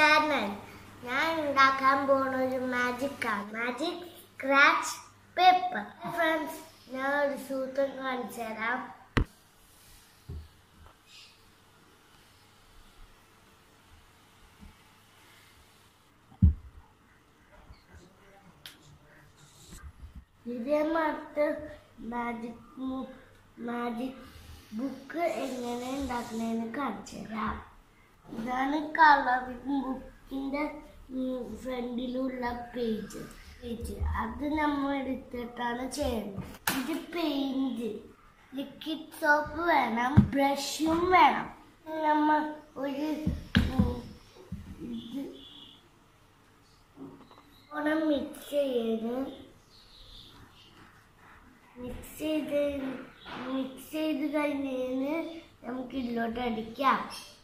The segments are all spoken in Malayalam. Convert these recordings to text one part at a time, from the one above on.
ചാനൽ ഞാൻ ഉണ്ടാക്കാൻ പോകുന്ന ഒരു മാജിക് ആണ് മാജിക് സ്ക്രാച്ച് പേപ്പർ ഫ്രണ്ട്സ് ഞാൻ ഒരു സൂത്രം കാണിച്ചു തരാം ഇതേമാർക്ക് മാജിക് മാജിക് ബുക്ക് എങ്ങനെ ഉണ്ടാക്കണേന്ന് കാണിച്ചു തരാം ഇതാണ് കളറിംഗ് ബുക്കിന്റെ ഫ്രണ്ടിലുള്ള പേജ് പേജ് അത് നമ്മൾ എടുത്തിട്ടാണ് ചെയ്യുന്നത് ഇത് പെയിന്റ് ലിക്വിഡ് സോപ്പ് വേണം ബ്രഷും വേണം നമ്മൾ ഒരു ഉം, ഇത് ഓണം മിക്സ് ചെയ്ത് മിക്സ് ചെയ്ത് മിക്സ് ചെയ്ത് കഴിഞ്ഞതിന് നമുക്ക് ഇതിലോട്ട് അടിക്കാം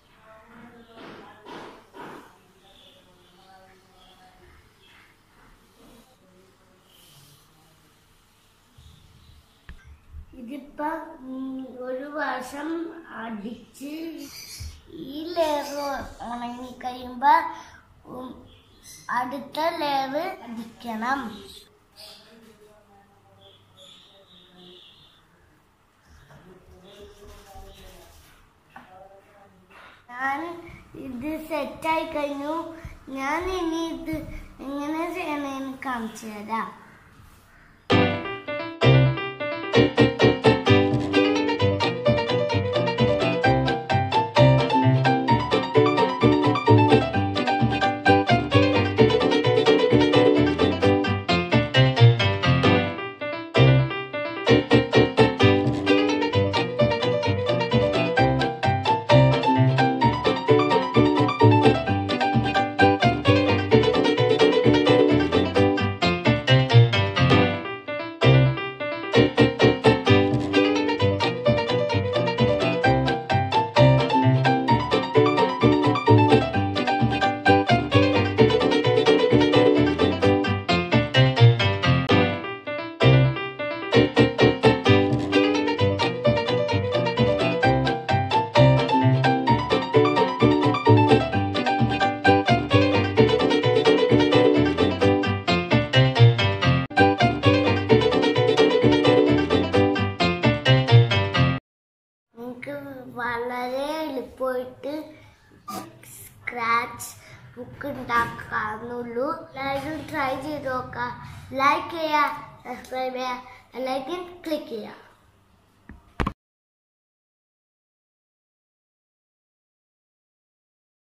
ഇതിപ്പോ ഉം, ഒരു വർഷം അടിച്ച് ഈ ലെയർ ഉണങ്ങി കഴിയുമ്പോ ഉം, അടുത്ത ലെയർ അടിക്കണം ഞാൻ ഇത് സെറ്റായി കഴിഞ്ഞു ഞാൻ ഇനി ഇത് എങ്ങനെ ചെയ്യണമെന്ന് കാണിച്ചു തരാം നിങ്ങൾക്ക് വളരെ എളുപ്പമായിട്ട് സ്ക്രാച്ച് ബുക്ക് ഉണ്ടാക്കാന്നുള്ളൂ എല്ലാവരും ട്രൈ ചെയ്ത് നോക്കുക ലൈക്ക് ചെയ്യുക സബ്സ്ക്രൈബ് ചെയ്യുക ലൈക്ക് ക്ലിക്ക് ചെയ്യുക